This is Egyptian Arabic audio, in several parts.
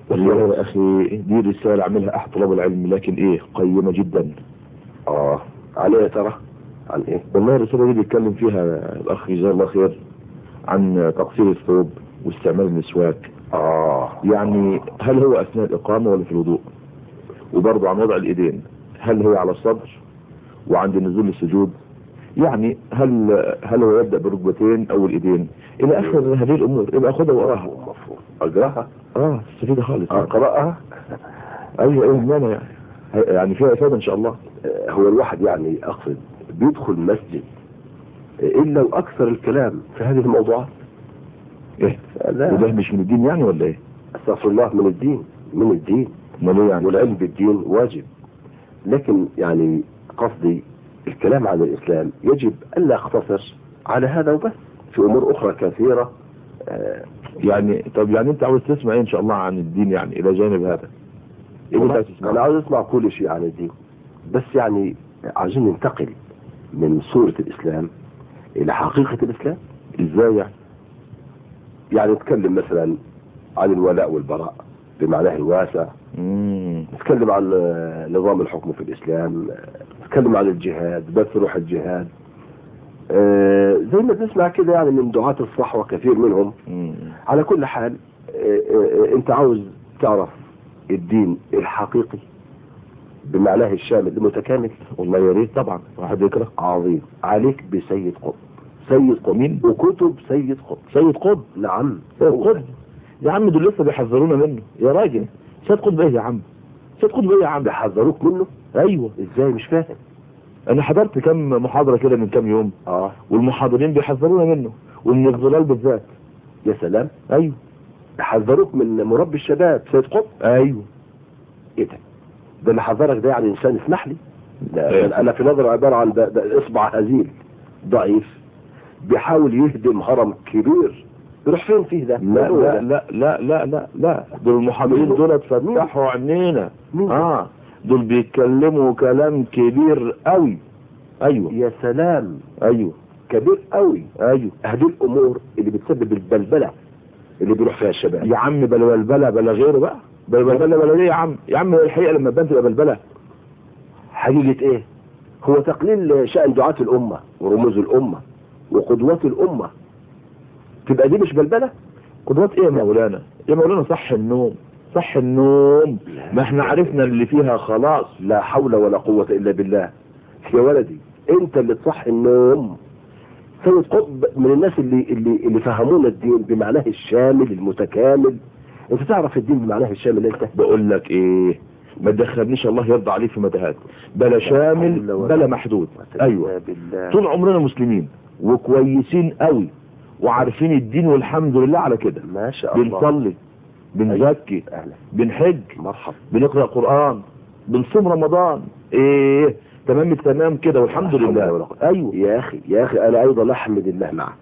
والله يا اخي دي رسالة عملها احد طلاب العلم لكن ايه قيمة جدا اه عن ايه يا ترى عن ايه والله الرسالة دي بيتكلم فيها الاخ جزاه الله خير عن تقصير الثوب واستعمال المسواك اه يعني هل هو اثناء الاقامة ولا في الوضوء وبرضه عن وضع الايدين هل هي على الصدر وعند النزول للسجود يعني هل هل هو يبدا بالركبتين او الايدين الى اخر هذه الامور يبقى خدها وراها المفروض اقراها اه استفيد خالص اقراها ايوه ايوه مانع يعني يعني فيها افاده ان شاء الله آه، هو الواحد يعني اقصد بيدخل مسجد آه، الا واكثر الكلام في هذه الموضوعات ايه لا وده مش من الدين يعني ولا ايه استغفر الله من الدين من الدين امال ايه يعني والعلم بالدين واجب لكن يعني قصدي الكلام عن الإسلام يجب ألا يقتصر على هذا وبس في أمور أخرى كثيرة آه، يعني طب يعني انت عاوز تسمع ايه ان شاء الله عن الدين يعني الى جانب هذا ايه اللي انت عايز أنا تسمعه عاوز أسمع كل شيء عن الدين بس يعني عايزين ننتقل من صورة الإسلام إلى حقيقة الإسلام ازاي يعني يعني نتكلم مثلا عن الولاء والبراء بمعناه الواسع امم نتكلم عن آه، نظام الحكم في الإسلام آه، نتكلم عن الجهاد بث روح الجهاد آه، زي ما بنسمع كده يعني من دعاة الصحوة كثير منهم امم على كل حال آه، آه، انت عاوز تعرف الدين الحقيقي بمعناه الشامل المتكامل والله يا ريت طبعا واحد يكره عظيم عليك بسيد قطب سيد قطب مين؟ وكتب سيد قطب سيد قطب نعم سيد قطب يا عم دول لسه بيحذرونا منه يا راجل سيد قطب ايه يا عم سيد قطب ايه يا عم بيحذروك منه ايوه ازاي مش فاهم انا حضرت كم محاضرة كده من كام يوم اه والمحاضرين بيحذرونا منه ومن الضلال بالذات يا سلام ايوه بيحذروك من مربي الشباب سيد قطب ايوه ايه ده ده اللي حذرك ده يعني انسان اسمح لي ده إيه. ده انا في نظري عباره عن ده, ده اصبع هزيل ضعيف بيحاول يهدم هرم كبير يروح فين فيه ده لا هو لا ده. لا لا لا لا لا دول المحاضرين مين؟ دول اتفتحوا عينينا مين ده؟ اه دول بيتكلموا كلام كبير قوي ايوه يا سلام ايوه كبير قوي ايوه هذه الامور اللي بتسبب البلبله اللي بيروح فيها الشباب يا عم بلا بلبله بلا غيره بقى بلا بلبله بلا ليه يا عم يا عم الحقيقه لما تبان تبقى بلبله حقيقه ايه هو تقليل شأن دعاة الأمة ورموز الأمة وقدوات الأمة تبقى دي مش بلبلة قدرات ايه يا مولانا يا مولانا صح النوم صح النوم ما احنا عرفنا اللي فيها خلاص لا حول ولا قوة إلا بالله يا ولدي أنت اللي تصحي النوم سيد قطب من الناس اللي اللي اللي فهمونا الدين بمعناه الشامل المتكامل أنت تعرف الدين بمعناه الشامل أنت بقول لك ايه ما تدخلنيش الله يرضى عليك في متاهات بلا شامل بلا محدود ايوه بالله طول عمرنا مسلمين وكويسين قوي وعارفين الدين والحمد لله على كده ما شاء الله بنصلي بنزكي أهلا بنحج مرحبا بنقرا قران بنصوم رمضان ايه تمام التمام كده والحمد لا حول ولا لله قوة. ايوه يا أخي يا أخي أنا أيضا أحمد الله معك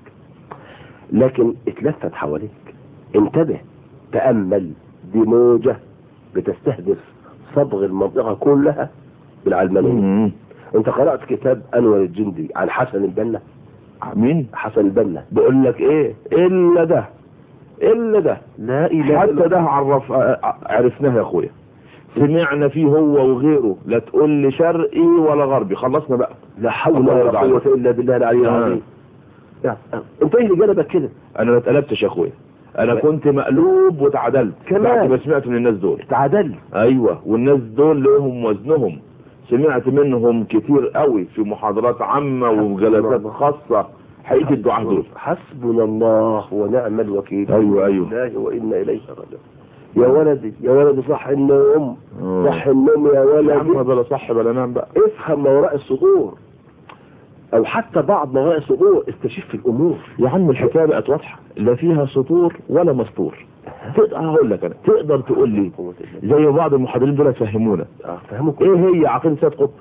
لكن اتلفت حواليك انتبه تأمل دي موجة بتستهدف صبغ المنطقة كلها بالعلمانية مم. انت قرأت كتاب أنور الجندي عن حسن البنا مين حسن البنا بقول لك ايه الا ده الا ده لا إله حتى ده عرف ع- عرفناه يا اخويا سمعنا فيه هو وغيره لا تقول لي شرقي ولا غربي خلصنا بقى لا حول الله ولا يرضى قوة عليك. إلا بالله العلي آه. العظيم يعني انت ايه اللي جلبك كده انا ما اتقلبتش يا اخويا انا لا. كنت مقلوب واتعدلت كمان. بعد ما سمعت من الناس دول تعادل ايوه والناس دول لهم وزنهم سمعت منهم كتير قوي في محاضرات عامة وجلسات الله. خاصة حقيقة الدعاء دول حسبنا الله ونعم الوكيل أيوة، أيوة. الله وإنا إليه راجعون يا ولدي يا ولدي صح النوم صح النوم يا يا عم ولدي بلا صح بلا نام بقى افهم ما وراء الصدور او حتى بعض ما وراء الصدور استشف في الامور يا عم الحكاية بقت واضحة لا فيها سطور ولا مسطور تقدر هقول لك انا تقدر تقول لي قوة إلا زي بعض المحاضرين دول يفهمونا بالله. فهمكم ايه هي عقيدة سيد قطب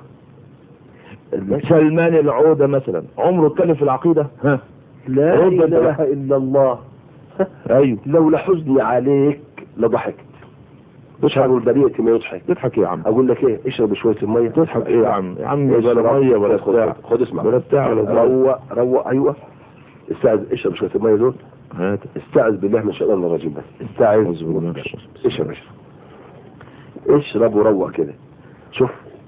سلمان العودة مثلا عمره اتكلم في العقيدة ها لا رد أنت اله الا الله ايوه لولا حزني عليك لضحكت تضحك والبرية ما يضحك تضحك ايه يا عم اقول لك ايه اشرب شوية المية تضحك ايه يا عم يا عم اشرب. بلا مية ولا خد- بتاع خد- خد اسمع ولا بتاع ولا بتاع روق روق ايوه استاذ اشرب شوية المية دول هات استعذ بالله من الشيطان الرجيم بس استعذ أعوذ بالله من الشيطان. اشرب اشرب اشرب وروق كده شوف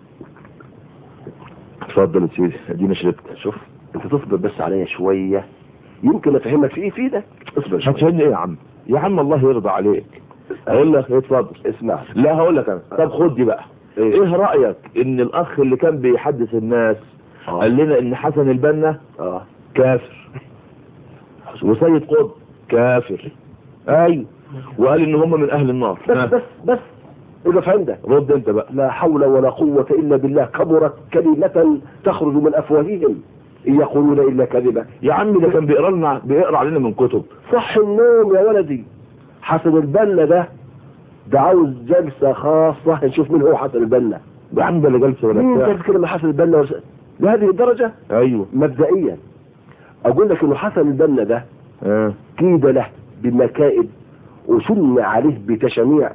اتفضل يا سيدي ادينا شربت شوف انت تصبر بس عليا شويه يمكن افهمك في ايه في ايدك اصبر شويه هتفهمني ايه يا عم يا عم الله يرضى عليك اقول لك ايه اتفضل اسمع لا هقول لك انا طب خد دي بقى ايه رايك ان الاخ اللي كان بيحدث الناس اه قال لنا ان حسن البنا اه كافر وسيد قطب كافر ايوه وقال ان هم من اهل النار بس ها، بس بس يبقى فهم ده رد انت بقى لا حول ولا قوة إلا بالله كبرت كلمة تخرج من أفواههم إن يقولون إلا كذبا يا عم ده كان بيقرا لنا بيقرا علينا من كتب صح النوم يا ولدي حسن البنا ده ده عاوز جلسة خاصة نشوف مين هو حسن البنا يا عم ده لا جلسه ولا مين بتاع تذكر مع حسن البنا وس... لهذه الدرجة ايوه مبدئيا أقول لك إنه حسن البنا ده اه كيد له بمكائد وسن عليه بتشنيع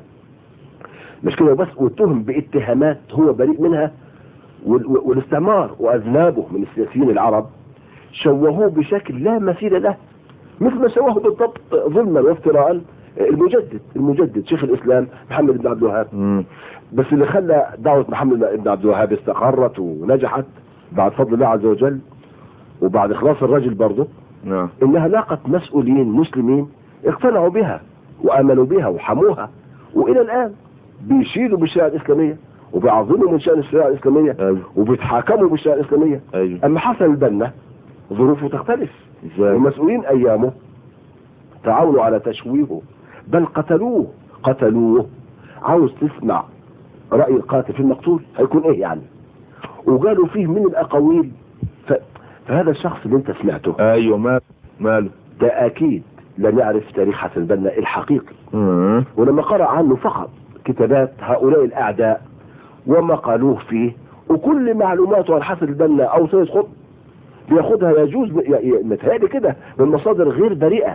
مش كده بس واتهم باتهامات هو بريء منها وال- وال- والاستعمار واذنابه من السياسيين العرب شوهوه بشكل لا مثيل له مثل ما شوهه بالضبط ظلما وافتراء المجدد المجدد شيخ الاسلام محمد بن عبد الوهاب مم. بس اللي خلى دعوه محمد بن عبد الوهاب استقرت ونجحت بعد فضل الله عز وجل وبعد اخلاص الرجل برضه نعم انها لاقت مسؤولين مسلمين اقتنعوا بها وامنوا بها وحموها والى الان بيشيلوا بالشريعه الاسلاميه وبيعظموا من شان الشريعه الاسلاميه ايوه وبيتحاكموا بالشريعه الاسلاميه ايوه اما حسن البنا ظروفه تختلف ازاي المسؤولين ايامه تعاونوا على تشويهه بل قتلوه قتلوه عاوز تسمع راي القاتل في المقتول هيكون ايه يعني وقالوا فيه من الاقاويل ف... فهذا الشخص اللي انت سمعته ايوه ماله ماله ده اكيد لم يعرف تاريخ حسن البنا الحقيقي مم. ولما قرأ عنه فقط كتابات هؤلاء الاعداء وما قالوه فيه وكل معلوماته عن حسن البنا او سيد قطب بياخدها يجوز ي- ي- متهيألي كده من مصادر غير بريئة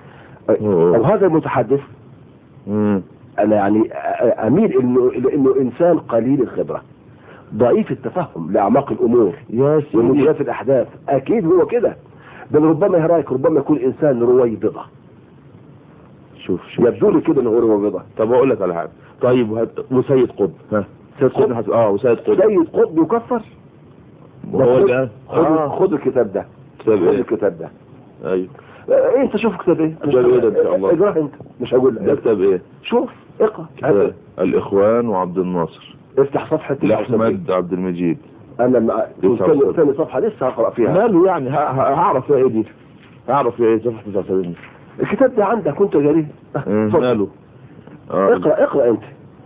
أوه. او هذا المتحدث مم. انا يعني أ- أ- اميل انه انه انسان قليل الخبرة ضعيف التفهم لاعماق الامور يا سيدي ومنشآت الاحداث اكيد هو كده بل ربما يراك ربما يكون انسان رويبضة شوف شوف يبدو لي كده انه هو رويبضة طب اقول لك على حاجه طيب وهات وسيد قطب ها سيد سيدنا قطب حسن اه وسيد قطب سيد قطب يكفر وهو خد- ده خد اه خد الكتاب ده كتاب خد ايه الكتاب ده ايوه ايه انت شوف كتاب ايه كتاب ايه ده إن شاء الله؟ اقراه انت مش هقول ده لك كتاب ايه شوف اقرا كتاب الاخوان وعبد الناصر افتح صفحه 79. لاحمد عبد المجيد انا مع تسعة ثاني وسبعين. ثاني صفحه لسه هقرا فيها ماله يعني ه- ه- هعرف فيها ايه دي هعرف فيها ايه صفحه 79 الكتاب ده عندك وانت جريه إيه، اتفضل. ماله اه اقرا اقرا انت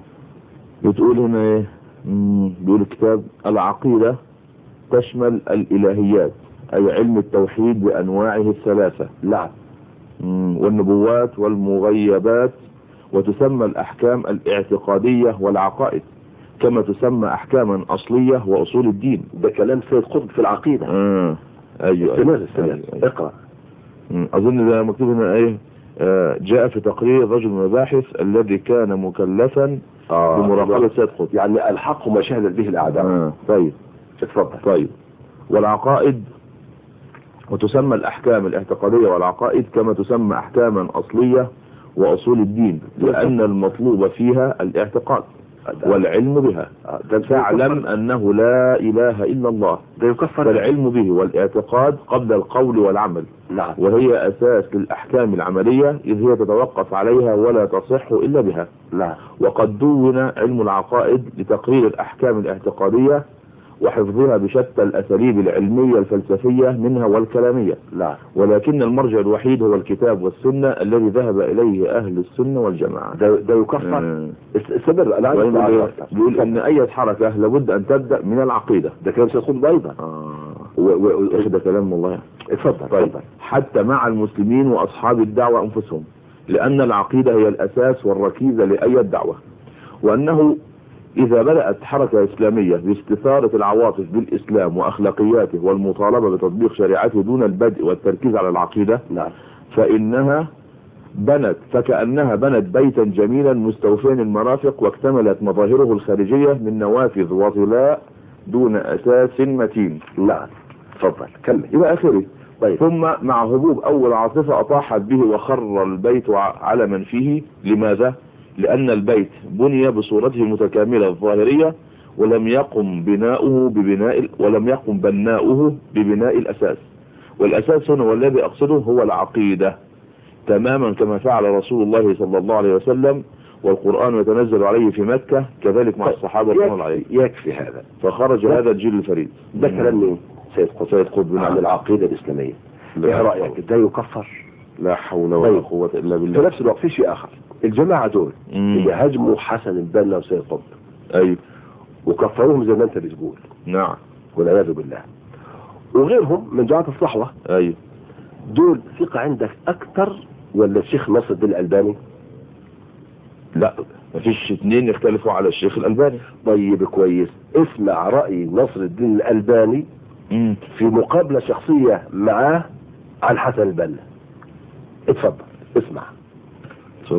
بتقول هنا ايه مم، بيقول الكتاب العقيدة تشمل الالهيات اي علم التوحيد بانواعه الثلاثة نعم مم، والنبوات والمغيبات وتسمى الاحكام الاعتقادية والعقائد كما تسمى احكاما اصلية واصول الدين ده كلام سيد قطب في العقيده آه. ايوه استمر أيوة. استمر أيوة. أيوة. اقرا مم، اظن ده مكتوب هنا ايه آه، جاء في تقرير رجل المباحث الذي كان مكلفا بمراقبة سيد قطب يعني الحق ما شهدت به الاعداء آه. طيب اتفضل طيب والعقائد وتسمى الأحكام الاعتقادية والعقائد كما تسمى أحكاما أصلية وأصول الدين لأن المطلوب فيها الاعتقاد والعلم بها آه، ده فاعلم أنه لا إله إلا الله ده يكفر فالعلم به والاعتقاد قبل القول والعمل نعم وهي أساس للأحكام العملية إذ هي تتوقف عليها ولا تصح إلا بها نعم وقد دون علم العقائد لتقرير الأحكام الاعتقادية وحفظها بشتى الأساليب العلمية الفلسفية منها والكلامية نعم ولكن المرجع الوحيد هو الكتاب والسنة الذي ذهب إليه أهل السنة والجماعة ده ده يكفر آه. است- استمر انا عايز وإنه أسمع بيقول- أكتر. بيقول أن أي حركة لابد أن تبدأ من العقيدة ده كلام سيد قطب ايضا آه. و- و- إيش ده كلام والله اتفضل طيب اتفضل حتى مع المسلمين وأصحاب الدعوة أنفسهم لأن العقيدة هي الأساس والركيزة لأي دعوة وأنه إذا بدأت حركة إسلامية باستثارة العواطف بالإسلام وأخلاقياته والمطالبة بتطبيق شريعته دون البدء والتركيز على العقيدة نعم فإنها بنت فكأنها بنت بيتا جميلا مستوفيا المرافق واكتملت مظاهره الخارجية من نوافذ وظلاء دون أساس متين نعم اتفضل كمل إلى آخره طيب ثم مع هبوب أول عاصفة أطاحت به وخر البيت ع- على من فيه لماذا؟ لأن البيت بني بصورته المتكاملة الظاهرية ولم يقم بناؤه ببناء ولم يقم بناؤه ببناء الأساس والأساس هنا والذي أقصده هو العقيدة تماما كما فعل رسول الله صلى الله عليه وسلم والقرآن يتنزل عليه في مكة كذلك مع الصحابة رضوان الله عليهم يكفي, يكفي هذا فخرج هذا الجيل الفريد ده كلام مين؟ سيد قطب سيد قطب عن نعم. العقيدة الإسلامية ايه رأيك ده يكفر لا حول ولا طيب. قوة إلا في بالله نفس الوقت في شيء آخر الجماعة دول مم. اللي هاجموا حسن البنا وسيد قطب أيوه وكفروهم زي ما انت بتقول نعم والعياذ بالله وغيرهم من جماعة الصحوة أيوه دول ثقة عندك أكثر ولا الشيخ نصر الدين الألباني لا مفيش اتنين يختلفوا على الشيخ الألباني طيب كويس اسمع رأي نصر الدين الألباني مم. في مقابلة شخصية معاه عن حسن البنا اتفضل اسمع اتفضل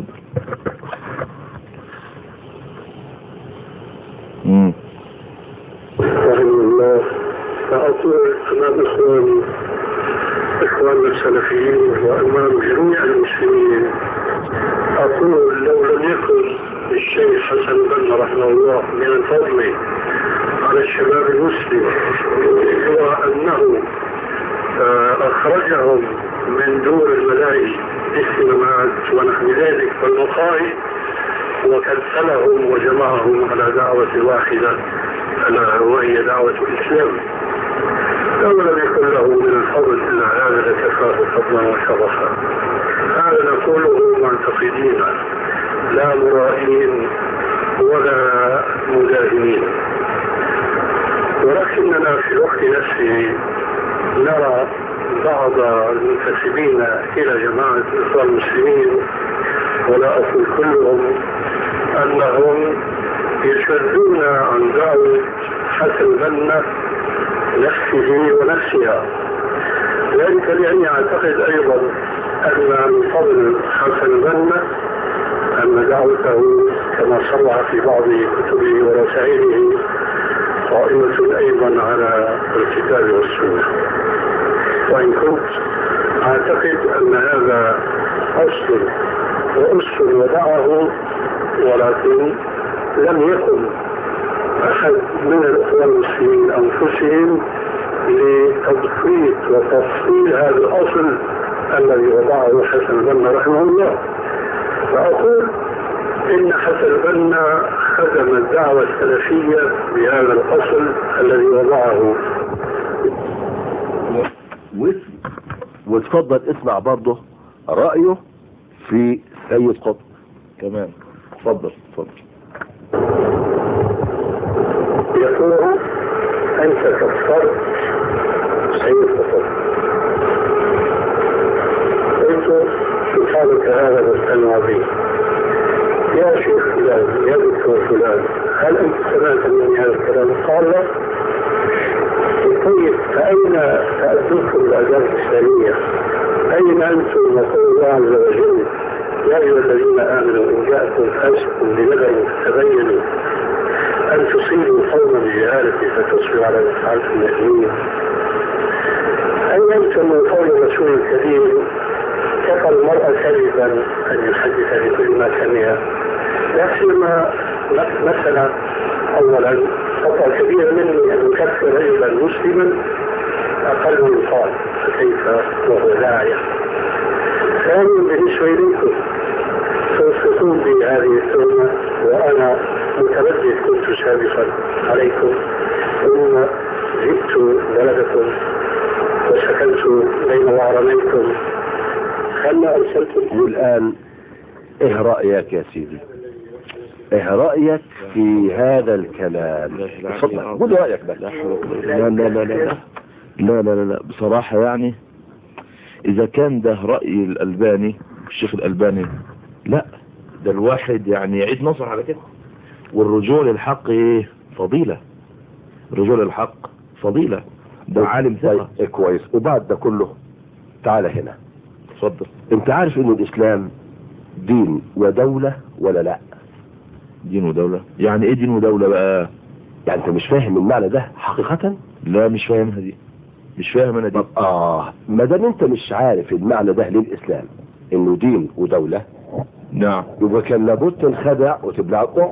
مم. رحمه الله فأقول أمام إخواني إخواننا السلفيين وأمام جميع المسلمين أقول لو لم يكن الشيخ حسن بن رحمه الله من الفضل على الشباب المسلم هو أنه آه، أخرجهم من دور الملاهي السينمات ونحو ذلك والمقاهي وكنسلهم وجمعهم على دعوة واحدة ألا وهي دعوة الإسلام لو لم يكن له من الفضل إلا هذا لكفاه فضلا وشرفا هذا نقوله معتقدين لا مرائين ولا مداهنين ولكننا في الوقت نفسه نرى بعض المنتسبين إلى جماعة الإخوان المسلمين ولا أقول كلهم أنهم يشدون عن دعوة حسن بنا نفسه ونفسها ذلك لأني أعتقد أيضا أن من فضل حسن بنا أن دعوته كما صرح في بعض كتبه ورسائله قائمة أيضا على الكتاب والسنة وإن كنت أعتقد أن هذا أصل وأس ودعه ولكن لم يكن أحد من الأخوة المسلمين أنفسهم لتضبيط وتفصيل هذا الأصل الذي وضعه حسن البنا رحمه الله فأقول إن حسن البنا خدم الدعوة السلفية بهذا الأصل الذي وضعه واسم وتفضل اسمع برضه رأيه في سيد قطب كمان اتفضل اتفضل يقول أنت كفرت سيد قطب قلت سبحانك هذا بستان عظيم يا شيخ فلان يا دكتور فلان هل أنت سمعت مني هذا الكلام؟ قال لا طيب فأين تأدبكم الآداب الإسلامية؟ أين أنتم وقول الله عز وجل يا أيها الذين آمنوا إن جاءكم فاسق بنبأ فتبينوا أن تصيبوا قوما بجهالة فتصبحوا على ما فعلتم نادمين أين أنتم من قول الرسول الكريم كفى المرء كذبا أن يحدث بكل ما سمع لا سيما مثلا أولا خطأ كبير مني أن أكفر رجلا مسلما أقل من قال فكيف وهو داعية ثانيا بالنسبة إليكم تنصتون بهذه التهمة وأنا متردد كنت سابقا عليكم ثم جئت بلدكم وسكنت بين ظهرانيكم خلنا أرسلت والآن ايه رأيك يا سيدي ايه رأيك في هذا الكلام اتفضل قول رأيك بس لا حول ولا قوة. لا لا لا لا لا لا لا لا لا بصراحة يعني إذا كان ده رأي الألباني الشيخ الألباني لا ده الواحد يعني يعيد نظر على كده والرجوع للحق إيه فضيلة الرجوع للحق فضيلة ده عالم ثقة طيب إيه كويس وبعد ده كله تعالى هنا اتفضل انت عارف ان الاسلام دين ودولة ولا لا دين ودولة يعني إيه دين ودولة بقى يعني انت مش فاهم المعنى ده حقيقة لا مش فاهمها دي مش فاهم انا دي طب اه ما دام انت مش عارف المعنى ده للاسلام انه دين ودوله نعم يبقى كان لابد تنخدع وتبلع القع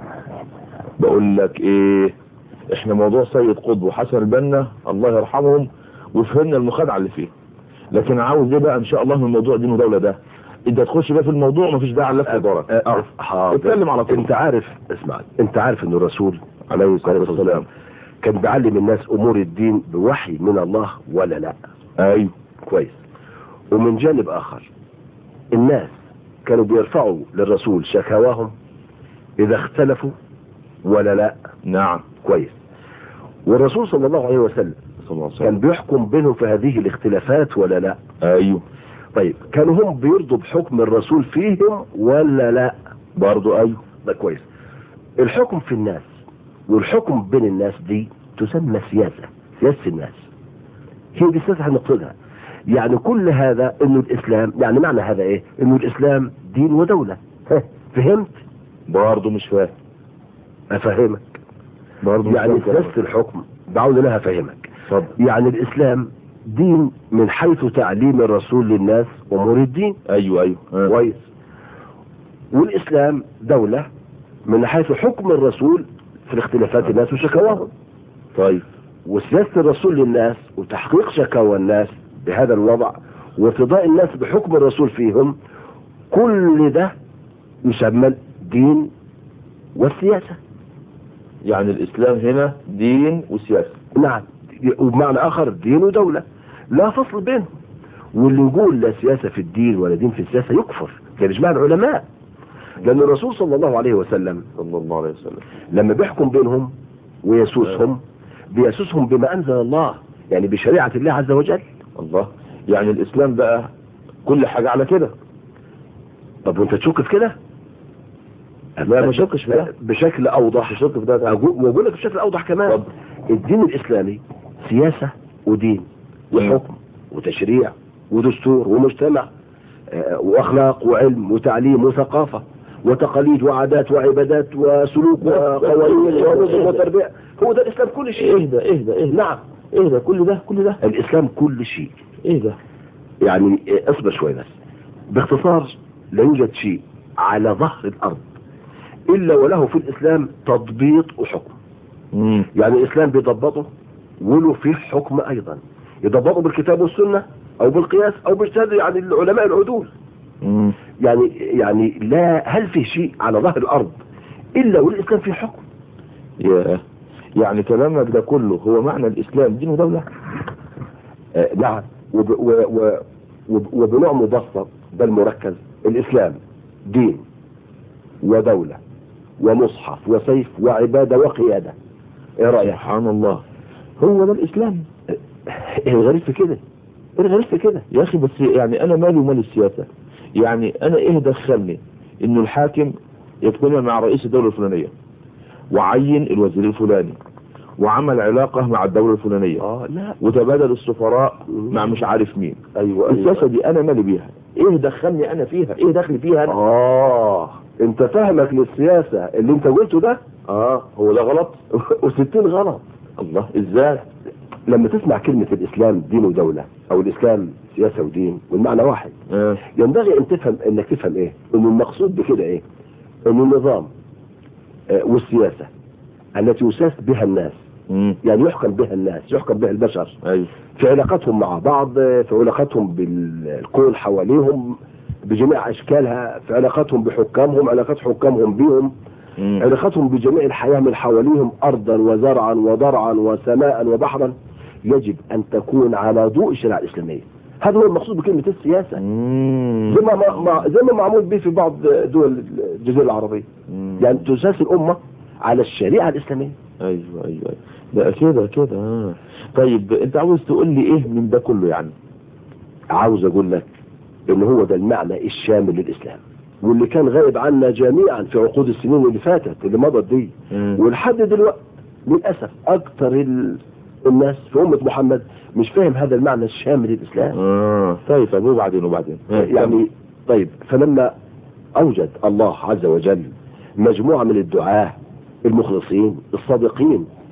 بقول لك ايه احنا موضوع سيد قطب وحسن البنا الله يرحمهم وفهمنا المخادعه اللي فيه لكن عاوز ايه بقى ان شاء الله من موضوع دين ودوله ده انت تخش بقى في الموضوع مفيش داعي لف ودورك آه، حاضر. اتكلم على طول انت عارف اسمع انت عارف ان الرسول عليه الصلاه والسلام والسلام. كان بيعلم الناس امور الدين بوحي من الله ولا لا ايوه كويس ومن جانب اخر الناس كانوا بيرفعوا للرسول شكاواهم اذا اختلفوا ولا لا نعم كويس والرسول صلى الله عليه وسلم صلى الله عليه كان وسلم بيحكم بينهم في هذه الاختلافات ولا لا ايوه طيب كانوا هم بيرضوا بحكم الرسول فيهم ولا لا برضو ايوه ده كويس الحكم في الناس والحكم بين الناس دي تسمى سياسة سياسة الناس هي دي السياسة هنقصدها يعني كل هذا انه الاسلام يعني معنى هذا ايه انه الاسلام دين ودولة ها، فهمت برضو مش فاهم افهمك برضو مش يعني فاهم سياسة الحكم بعود لها افهمك اتفضل يعني الاسلام دين من حيث تعليم الرسول للناس امور الدين ايوه ايوه ها. كويس والاسلام دولة من حيث حكم الرسول في الاختلافات الناس وشكواهم طيب وسياسة الرسول للناس وتحقيق شكاوى الناس بهذا الوضع وارتضاء الناس بحكم الرسول فيهم كل ده يسمى الدين والسياسة يعني الاسلام هنا دين وسياسه نعم وبمعنى اخر دين ودولة لا فصل بينهم واللي يقول لا سياسة في الدين ولا دين في السياسة يكفر كان اجماع العلماء لان الرسول صلى الله عليه وسلم صلى الله عليه وسلم لما بيحكم بينهم ويسوسهم بيسوسهم بما انزل الله يعني بشريعة الله عز وجل الله يعني الاسلام بقى كل حاجه على كده طب وانت تشك في كده لا ما شكش في ده بشكل اوضح مش شك في ده ده. أقول- واقول لك بشكل اوضح كمان اتفضل. الدين الاسلامي سياسة ودين وحكم وتشريع ودستور ومجتمع آه، واخلاق وعلم وتعليم وثقافة وتقاليد وعادات وعبادات وسلوك وقوانين ونظم وتربية هو ده الاسلام كل شيء ايه ده ايه ده ايه ده نعم ايه ده كل ده كل ده الاسلام كل شيء ايه ده يعني آه، اصبر شوي بس باختصار لا يوجد شيء على ظهر الارض الا وله في الاسلام تضبيط وحكم امم يعني الاسلام بيضبطه وله فيه حكم ايضا يضبطه بالكتاب والسنه او بالقياس او باجتهاد يعني العلماء العدول امم يعني يعني لا هل في شيء على ظهر الارض الا والاسلام فيه حكم يا يعني كلامك ده كله هو معنى الاسلام دين ودوله آه نعم وب و و وب- وبنوع مبسط ده المركز الاسلام دين ودوله ومصحف وسيف وعباده وقياده ايه رايك سبحان الله هو ده الاسلام ايه الغريب في كده ايه الغريب في كده يا اخي بس يعني انا مالي ومال السياسه يعني انا ايه دخلني انه الحاكم يجتمع مع رئيس الدوله الفلانيه وعين الوزير الفلاني وعمل علاقه مع الدوله الفلانيه اه لا وتبادل السفراء مع مش عارف مين ايوه السياسه دي انا مالي بيها ايه دخلني انا فيها ايه دخلي فيها انا اه انت فهمك للسياسة اللي انت قلته ده اه هو ده غلط وستين غلط الله ازاي لما تسمع كلمة الاسلام دين ودولة او الاسلام سياسة ودين والمعنى واحد آه. ينبغي ان تفهم انك تفهم ايه ان المقصود بكده ايه ان النظام آه، والسياسة التي يساس بها الناس مم. يعني يحكم بها الناس يحكم بها البشر ايوه في علاقاتهم مع بعض آه، في علاقاتهم بالكون حواليهم بجميع اشكالها في علاقاتهم بحكامهم علاقات حكامهم بهم مم. علاقتهم بجميع الحياة من حواليهم أرضا وزرعا وضرعا وسماء وبحرا يجب أن تكون على ضوء الشريعة الإسلامية هذا هو المقصود بكلمة السياسة مم. زي ما ما- ما زي ما معمول به في بعض دول الجزيرة العربية مم. يعني تساس الأمة على الشريعة الإسلامية ايوه ايوه ايوه ده كده كده آه. طيب انت عاوز تقول لي ايه من ده كله يعني عاوز أقول لك إن هو ده المعنى الشامل للإسلام واللي كان غايب عنا جميعا في عقود السنين اللي فاتت اللي مضت دي مم. ولحد دلوقتي للأسف أكثر ال... الناس في أمة محمد مش فاهم هذا المعنى الشامل للإسلام اه طيب طيب وبعدين وبعدين آه. يعني طيب فلما أوجد الله عز وجل مجموعة من الدعاة المخلصين الصادقين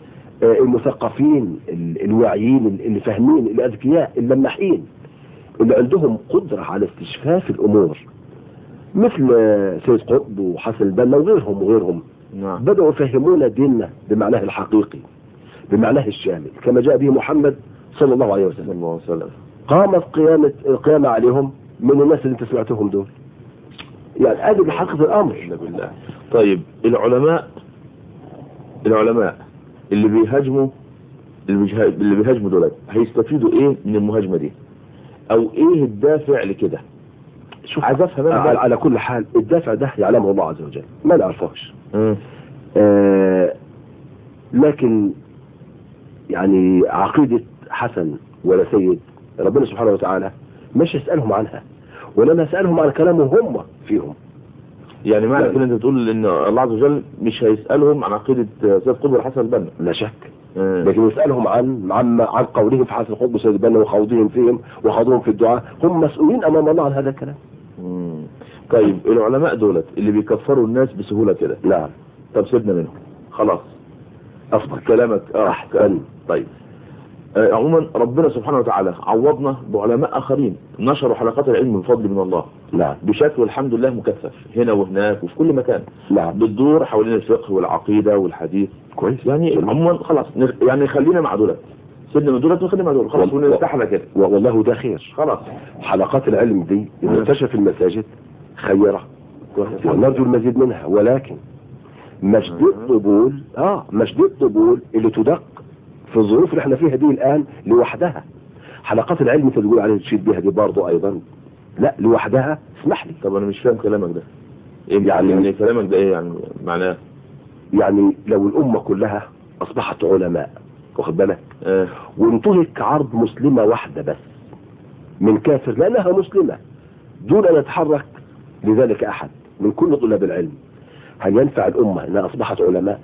آه، المثقفين ال- الواعيين ال- اللي فاهمين الاذكياء اللماحين اللي عندهم قدره على استشفاف الامور مثل آه، سيد قطب وحسن البنا وغيرهم وغيرهم نعم بدأوا يفهمون ديننا بمعناه الحقيقي بمعناه الشامل كما جاء به محمد صلى الله عليه وسلم صلى الله عليه وسلم قامت قيامة القيامة عليهم من الناس اللي انت سمعتهم دول يعني هذه حقيقة الأمر إلا بالله طيب العلماء العلماء اللي بيهاجموا اللي بيجه- اللي بيهاجموا دول هيستفيدوا ايه من المهاجمة دي او ايه الدافع لكده شوف عايز افهم انا على, بقى. على كل حال الدافع ده يعلمه الله عز وجل ما نعرفوش مم. آه لكن يعني عقيدة حسن ولا سيد ربنا سبحانه وتعالى مش يسألهم عنها ولما يسألهم عن كلامهم هم فيهم يعني معنى لا. كده انت بتقول ان الله عز وجل مش هيسالهم عن عقيده سيد قطب الحسن البنا لا شك مم. لكن يسألهم عن عن عن قولهم في حسن القطب وسيد البنا وخوضهم فيهم وخوضهم في الدعاء هم مسؤولين أمام الله عن هذا الكلام مم. طيب العلماء دولت اللي بيكفروا الناس بسهوله كده نعم طب سيبنا منهم خلاص أفضل كلامك اه أحسن. طيب آه، عموما ربنا سبحانه وتعالى عوضنا بعلماء اخرين نشروا حلقات العلم بفضل من الله نعم بشكل الحمد لله مكثف هنا وهناك وفي كل مكان نعم بتدور حوالين الفقه والعقيده والحديث كويس يعني عموما خلاص نخ- يعني خلينا مع دولت سيبنا من دولت ونخلينا مع دولت خلاص وال- ونرتاح كده و- والله ده خير خلاص حلقات العلم دي مم. المنتشرة في المساجد خيرة ونرجو المزيد منها ولكن مجد الطبول اه مجد الطبول اللي تدق في الظروف اللي احنا فيها دي الان لوحدها حلقات العلم انت تقول عليها تشيد بها دي برضه ايضا لا لوحدها اسمح لي طب انا مش فاهم كلامك ده إيه يعني- يعني يعني كلامك ده ايه يعني معناه يعني لو الامه كلها اصبحت علماء واخد بالك آه. وانتهك عرض مسلمه واحده بس من كافر لانها مسلمه دون ان يتحرك لذلك احد من كل طلاب العلم هل ينفع الامه انها اصبحت علماء؟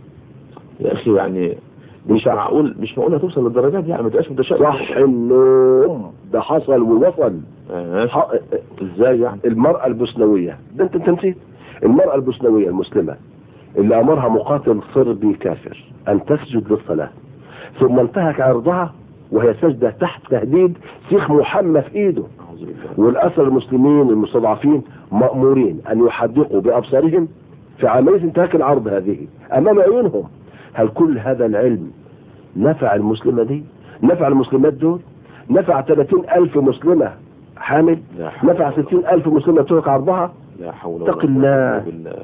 يا اخي يعني مش معقول مش معقول هتوصل للدرجات دي يعني ما تبقاش متشائم صح النوم ده حصل ووصل آه. ح- ازاي يعني المرأة البوسنوية ده انت انت نسيت المرأة البوسنوية المسلمة اللي امرها مقاتل صربي كافر ان تسجد للصلاة ثم انتهك عرضها وهي سجدة تحت تهديد سيخ محمى في ايده أعوذ بالله. والاسر المسلمين المستضعفين مأمورين ان يحدقوا بابصارهم في عملية انتهاك العرض هذه امام عيونهم هل كل هذا العلم نفع المسلمة دي نفع المسلمات دول نفع 30 ألف مسلمة حامل لا حول نفع ولا 60 ألف مسلمة ترك عرضها لا حول ولا اتق قوة الله. إلا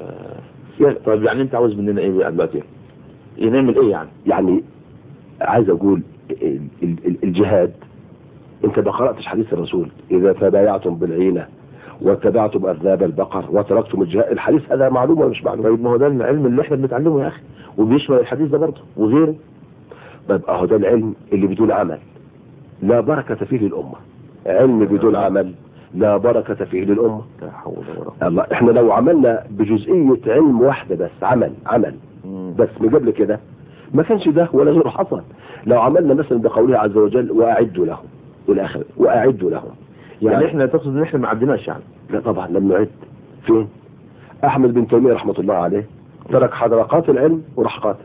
بالله طيب يعني انت عاوز مننا ايه بقى دلوقتي؟ إيه نعمل ايه يعني؟ يعني عايز أقول ال- ال- ال- الجهاد أنت ما قرأتش حديث الرسول إذا تبايعتم بالعينة واتبعتم أذناب البقر وتركتم الجهاد الحديث هذا معلوم ولا مش معلوم؟ طيب ما هو ده العلم اللي احنا بنتعلمه يا اخي وبيشمل الحديث ده برضه وغيره طيب أهو ده العلم اللي بدون عمل لا بركة فيه للأمة علم بدون عمل لا بركة فيه للأمة لا حول ولا قوة الله احنا لو عملنا بجزئية علم واحدة بس عمل عمل مم. بس من قبل كده ما كانش ده ولا غيره حصل لو عملنا مثلا بقوله عز وجل واعدوا لهم الى اخره واعدوا لهم يعني يعني- احنا تقصد ان احنا ما عديناش يعني لا طبعا لم نعد فين احمد بن تيميه رحمه الله عليه ترك حضرقات العلم وراح قاتل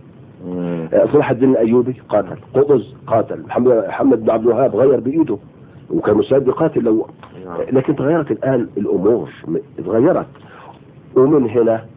مم. آه، صلاح الدين الايوبي قاتل قطز قاتل محمد محمد بن عبد الوهاب غير بايده وكان مستعد يقاتل لو نعم. لكن تغيرت الآن الأمور م- اتغيرت ومن هنا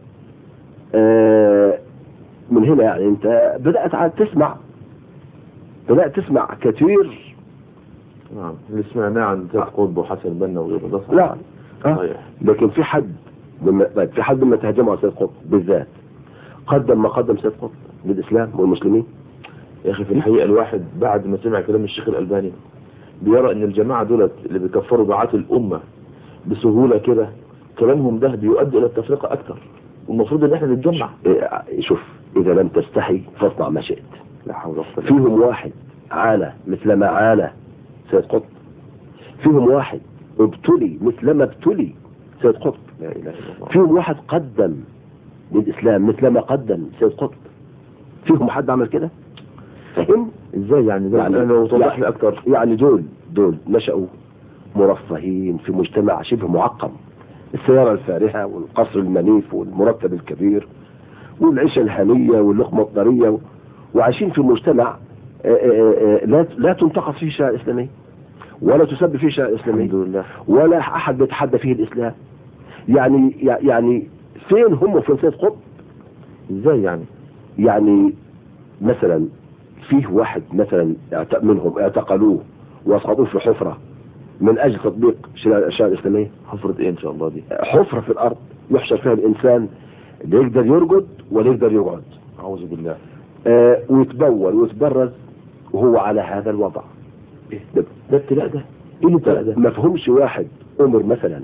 آه، من هنا يعني أنت بدأت عاد تسمع بدأت تسمع كثير نعم اللي سمعناه عن سيد قطب وحسن البنا وغيره ده صحيح. لا آه. صحيح لكن في حد مما طيب في حد مما تهاجمه على سيد قطب بالذات قدم ما قدم سيد قطب للإسلام والمسلمين يا اخي في الحقيقه الواحد بعد ما سمع كلام الشيخ الالباني بيرى ان الجماعه دولت اللي بيكفروا دعاة الامه بسهوله كده كلامهم ده بيؤدي الى التفرقه اكتر والمفروض ان احنا نتجمع آه، شوف إذا لم تستحي فاصنع ما شئت لا حول ولا قوه فيهم واحد عانى مثل ما عانى سيد قطب فيهم واحد ابتلي مثل ما ابتلي سيد قطب لا اله الا الله فيهم واحد قدم للإسلام مثل ما قدم سيد قطب فيهم حد عمل كده فهم ازاي يعني ده يعني- يعني لو توضح يعني- لي اكتر يعني دول دول نشأوا مرفهين في مجتمع شبه معقم السيارة الفارهة والقصر المنيف والمرتب الكبير والعيشة الهنية واللقمة الطرية وعايشين في مجتمع آه، آه، آه، لا لا تنتقد فيه الشريعه الاسلاميه ولا تسب فيه الشريعه الاسلاميه الحمد لله ولا احد بيتحدى فيه الاسلام يعني يعني فين هم وفين سيد قطب ازاي يعني يعني مثلا فيه واحد مثلا اعت- منهم اعتقلوه واسقطوه في حفره من اجل تطبيق شريعه الشريعه الاسلاميه حفرة ايه ان شاء الله دي حفره في الارض يحشر فيها الانسان اللي يقدر يرقد ولا يقدر يقعد اعوذ بالله آه ويتبول ويتبرز وهو على هذا الوضع إيه؟ ده ده ابتلاء ده ايه الابتلاء ده ما فهمش واحد امر مثلا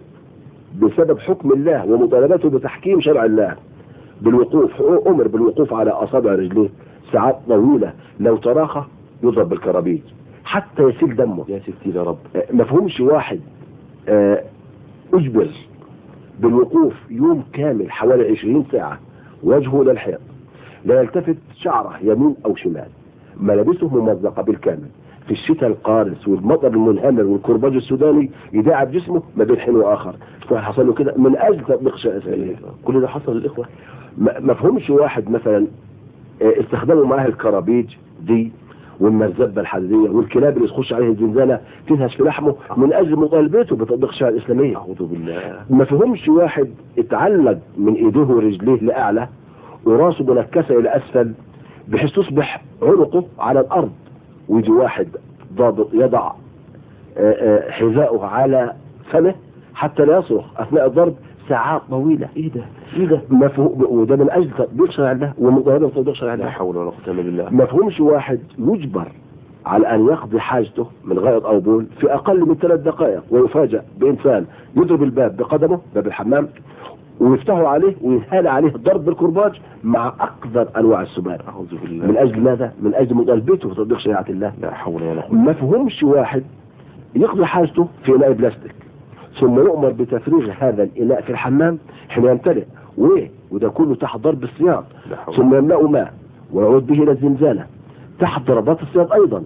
بسبب حكم الله ومطالبته بتحكيم شرع الله بالوقوف هو امر بالوقوف على اصابع رجليه ساعات طويله لو تراخى يضرب بالكرابيج حتى يسيل دمه يا ستي يا رب آه، ما فهمش واحد آه، اجبر بالوقوف يوم كامل حوالي 20 ساعة وجهه الى الحيط لا يلتفت شعره يمين او شمال ملابسه ممزقة بالكامل في الشتاء القارس والمطر المنهمر والكرباج السوداني يداعب جسمه ما بين حين واخر فحصل له كده من اجل تطبيق الشريعه الاسلاميه كل ده حصل للاخوة ما ما فهمش واحد مثلا آه، استخدموا معاه الكرابيج دي والمرزبه الحديديه والكلاب اللي تخش عليه الزنزانه تنهش في لحمه من اجل مطالبته بتطبيق الشريعه الاسلاميه اعوذ بالله ما فهمش واحد اتعلق من ايديه ورجليه لاعلى وراسه منكسه الى اسفل بحيث تصبح عنقه على الارض ويجي واحد ضابط يضع آه، آه، حذاءه على فمه حتى لا يصرخ اثناء الضرب ساعات طويله ايه ده؟ ايه ده؟ مفهوم وده من اجل تطبيق شرع الله ومطالبه تطبيق شرع لا الله حول ولا قوة الا بالله ما فهمش واحد يجبر على ان يقضي حاجته من غائط او بول في اقل من ثلاث دقائق ويفاجأ بانسان يضرب الباب بقدمه باب الحمام ويفتحوا عليه وينهال عليه الضرب بالكرباج مع اقذر انواع السباب اعوذ من بالله اجل ماذا؟ من اجل مطالبته بتطبيق شريعه الله لا حول ولا قوة ما فهمش واحد يقضي حاجته في اناء بلاستيك ثم يؤمر بتفريغ هذا الاناء في الحمام حين يمتلئ وايه وده كله تحت ضرب الصياد لا حول ثم يملأ ماء ويعود به الى الزنزانه تحت ضربات الصياد ايضا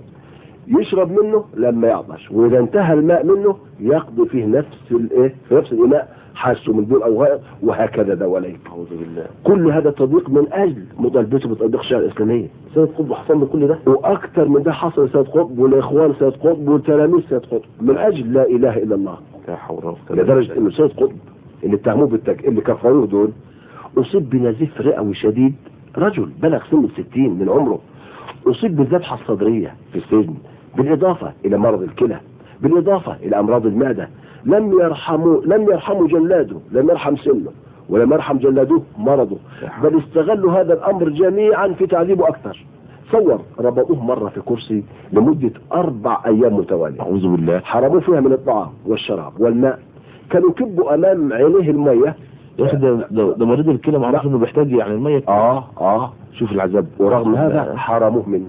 يشرب منه لما يعطش واذا انتهى الماء منه يقضي فيه نفس الايه في نفس الاناء حاسه من بول او غائط وهكذا دواليك اعوذ بالله كل هذا تضييق من اجل مطالبته بتطبيق الشريعه الاسلاميه سيد قطب حصل له كل ده واكثر من ده حصل لسيد قطب والاخوان سيد قطب والتلاميذ سيد قطب من اجل لا اله الا الله لا حول ولا قوة الا لدرجه بالله ان سيد قطب اللي اتهموه بالتك... اللي كفروه دول اصيب بنزيف رئوي شديد رجل بلغ سن الستين من عمره اصيب بالذبحه الصدريه في السجن بالاضافه الى مرض الكلى بالاضافه الى امراض المعده لم يرحموا لم يرحموا جلاده لم يرحم سنه ولم يرحم جلادوه مرضه بل استغلوا هذا الامر جميعا في تعذيبه اكثر تصور ربطوه مره في كرسي لمده اربع ايام متواليه اعوذ بالله حرموه فيها من الطعام والشراب والماء كانوا كبوا امام عينيه الميه يا اخي ده ده, ده مريض الكلى ما اعرفش انه بيحتاج يعني المية اه اه شوف العذاب ورغم هذا حرموه منه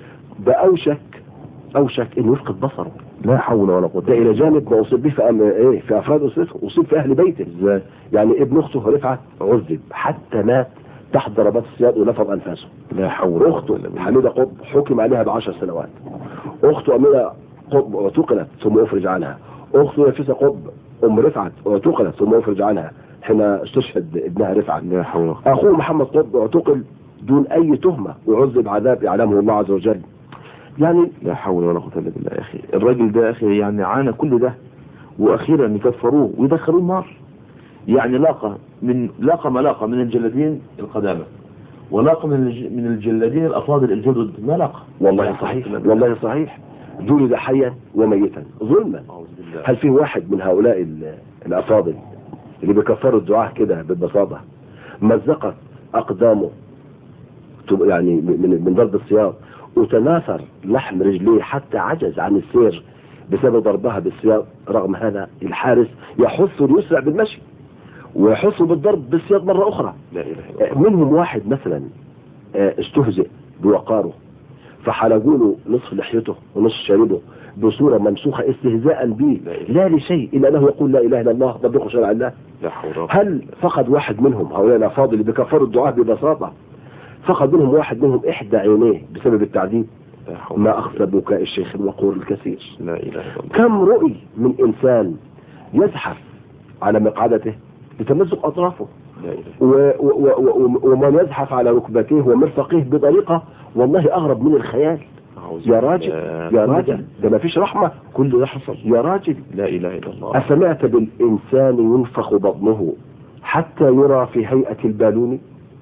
ده اوشك اوشك انه يفقد بصره لا حول ولا قوة ده الى جانب ما اصيب به في أم... ايه في افراد اسرته اصيب في اهل بيته ازاي يعني ابن اخته رفعت عذب حتى مات تحت ضربات الصياد ونفض انفاسه لا حول ولا قوة اخته الا بالله حميده قطب حكم عليها بعشر سنوات اخته امينه قطب اعتقلت ثم افرج عنها اخته نفيسه قطب ام رفعت اعتقلت ثم افرج عنها حين استشهد ابنها رفعت لا حول ولا قوة اخوه محمد قطب اعتقل دون اي تهمه وعذب عذاب يعلمه الله عز وجل يعني لا حول ولا قوة الا بالله يا اخي الراجل ده يا اخي يعني عانى كل ده واخيرا يكفروه ويدخلوه النار يعني لاقى من لاقى ما لاقى من الجلادين القدامى ولاقى من الج- من الجلادين الافاضل الجدد ما لاقى والله صحيح والله صحيح جلد حيا وميتا ظلما اعوذ بالله هل في واحد من هؤلاء ال- الافاضل اللي بيكفروا الدعاة كده بالبساطة مزقت اقدامه تب- يعني من من ضرب السياط وتناثر لحم رجليه حتى عجز عن السير بسبب ضربها بالسياط رغم هذا الحارس يحثه ليسرع بالمشي ويحثه بالضرب بالسياط مرة أخرى لا اله الا الله منهم واحد مثلا آه، استهزئ بوقاره فحلقوا له نصف لحيته ونصف شاربه بصورة ممسوخة استهزاء به لا لشيء إلا أنه يقول لا إله إلا الله طبقوا شرع الله لا حول ولا قوة هل فقد واحد منهم هؤلاء الأفاضل اللي بيكفروا الدعاء ببساطة فقد منهم واحد منهم إحدى عينيه بسبب التعذيب لا حول ما ولا قوة. أخذ بكاء الشيخ الوقور الكثير لا اله الا الله كم رؤي من إنسان يزحف على مقعدته لتمزق أطرافه لا إله و و و ومن يزحف على ركبتيه ومرفقيه بطريقة والله أغرب من الخيال أعوذ يا بالله. راجل يا كل راجل ده- ده ما فيش رحمة كل ده حصل يا راجل لا إله إلا الله أسمعت بالإنسان ينفخ بطنه حتى يرى في هيئة البالون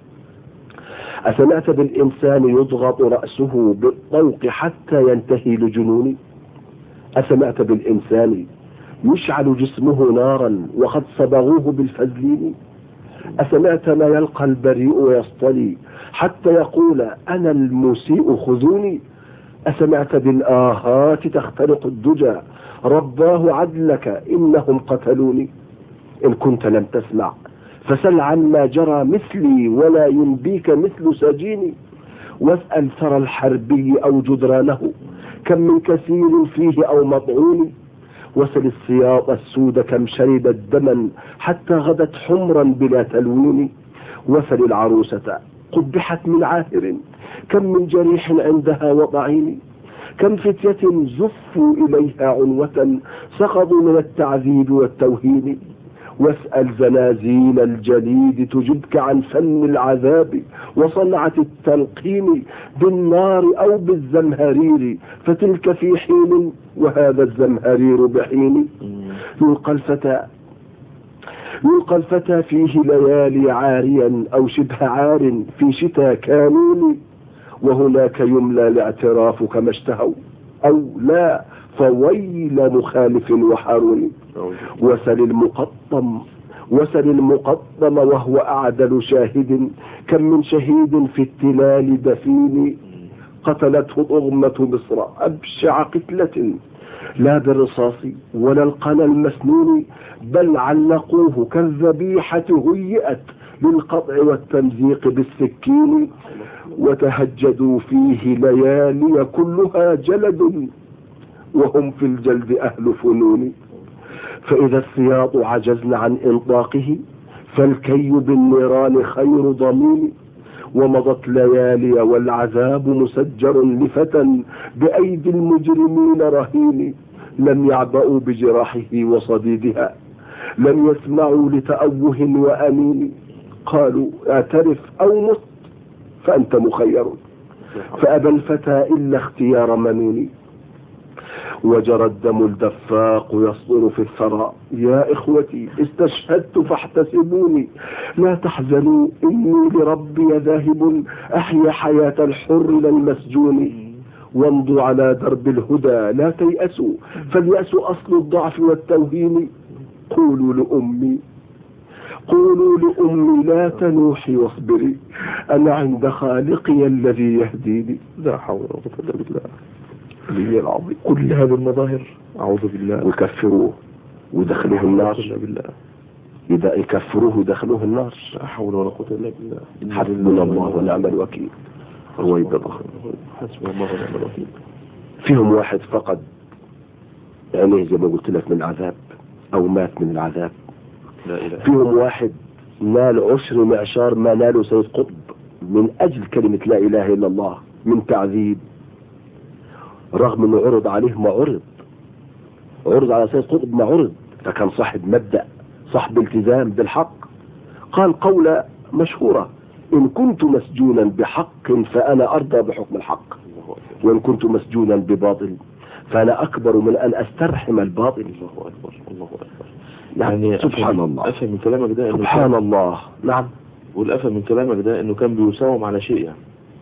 أسمعت بالإنسان يضغط رأسه بالطوق حتى ينتهي لجنون أسمعت بالإنسان يشعل جسمه نارا وقد صبغوه بالفزلين أسمعت ما يلقى البريء ويصطلي حتى يقول أنا المسيء خذوني أسمعت بالآهات تخترق الدجى رباه عدلك إنهم قتلوني إن كنت لم تسمع فسل عما جرى مثلي ولا ينبيك مثل سجيني واسأل ثرى الحربي أو جدرانه كم من كثير فيه أو مطعون وسل السياط السود كم شربت دما حتى غدت حمرا بلا تلوين وسل العروسة قبحت من عاهر كم من جريح عندها وضعين كم فتية زفوا إليها عنوة سقطوا من التعذيب والتوهين واسأل زنازين الجليد تجبك عن فن العذاب وصنعة التلقين بالنار أو بالزمهرير فتلك في حين وهذا الزمهرير بحين يلقى الفتى يلقى الفتى فيه ليالي عاريا أو شبه عار في شتى كانون وهناك يملى الاعتراف كما اشتهوا أو لا فويل مخالف وحارون وسل المقطم وسل المقطم وهو أعدل شاهد كم من شهيد في التلال دفين قتلته طغمة مصر أبشع قتلة لا بالرصاص ولا القنا المسنون بل علقوه كالذبيحة هيئت للقطع والتمزيق بالسكين وتهجدوا فيه ليالي كلها جلد وهم في الجلد أهل فنون فإذا السياط عجزن عن إنطاقه فالكي بالنيران خير ضمين ومضت ليالي والعذاب مسجر لفتى بأيدي المجرمين رهين لم يعبأوا بجراحه وصديدها لم يسمعوا لتأوه وأمين قالوا اعترف أو مت فأنت مخير فأبى الفتى إلا اختيار منون وجرى الدم الدفاق يصدر في الثرى يا إخوتي استشهدت فاحتسبوني لا تحزنوا إني لربي ذاهب أحيا حياة الحر لا المسجون وامضوا على درب الهدى لا تيأسوا فاليأس أصل الضعف والتوهين قولوا لأمي قولوا لأمي لا تنوحي واصبري أنا عند خالقي الذي يهديني لا حول ولا قوة إلا بالله العلي العظيم كل هذه المظاهر أعوذ بالله ويكفروه ودخلوه النار إلا بالله إذا يكفروه ودخلوه النار لا حول ولا قوة إلا بالله حسبنا الله ونعم الوكيل هو يبقى حسبنا الله ونعم الوكيل فيهم واحد فقد عينيه زي ما قلت لك من العذاب أو مات من العذاب لا إله فيهم واحد نال عشر معشار ما ناله سيد قطب من أجل كلمة لا إله إلا الله من تعذيب رغم أنه عرض عليه ما عرض عرض على سيد قطب ما عرض فكان صاحب مبدأ صاحب التزام بالحق قال قولة مشهورة إن كنت مسجونا بحق فأنا أرضى بحكم الحق الله أكبر وإن كنت مسجونا بباطل فأنا أكبر من أن أسترحم الباطل الله أكبر الله أكبر يعني سبحان أفهم- الله أفهم من كلامك ده إنه سبحان كان- الله نعم والأفهم من كلامك ده إنه كان بيساوم على شيء يعني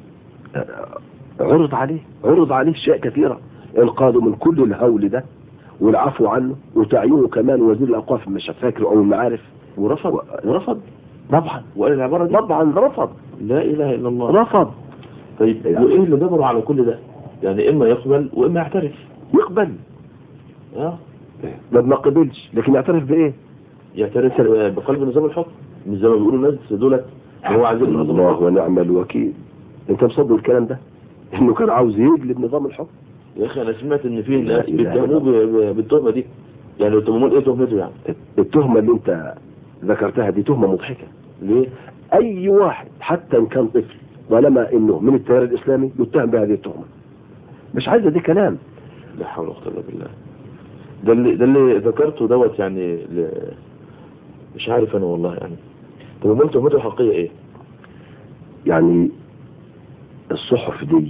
عرض عليه عرض عليه اشياء كثيرة انقاذه من كل الهول ده والعفو عنه وتعيينه كمان وزير الاوقاف مش فاكر او المعارف ورفض ورفض طبعا وقال العبارة دي طبعا رفض لا إله إلا الله رفض طيب وإيه اللي جبره على كل ده يعني إما يقبل وإما يعترف يقبل اه ما ما قبلش لكن يعترف بايه يعترف بقلب نظام الحكم مش زي ما بيقولوا الناس دولت إن هو عايزين نظام الله الحكم ونعم الوكيل انت مصدق الكلام ده انه كان عاوز يجلب نظام الحكم يا أخي أنا سمعت إن في لا ناس إله بيتهموه ب- ب- بالتهمة دي يعني التهمون إيه تهمته يعني التهمة اللي انت ذكرتها دي تهمة مضحكة ليه؟ اي واحد حتى ان كان طفل طالما انه من التيار الاسلامي يتهم بهذه التهمة مش عايزة دي كلام لا حول ولا قوة إلا بالله ده اللي ده اللي ذكرته دوت يعني ل... مش عارف أنا والله يعني طب امال تهمته الحقيقيه ايه؟ يعني الصحف دي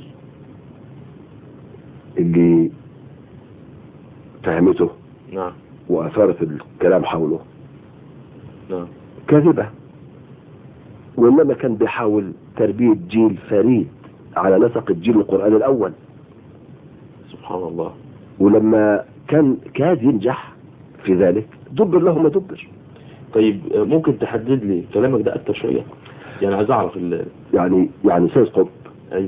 اللي فهمته نعم واثارت الكلام حوله نعم كاذبة وإنما كان بيحاول تربية جيل فريد على نسق الجيل القرآن الأول سبحان الله ولما كان كاد ينجح في ذلك دبر له ما دبر طيب آه، ممكن تحدد لي كلامك ده اكتر شويه يعني عايز اعرف ال- يعني يعني سيد قطب ايوه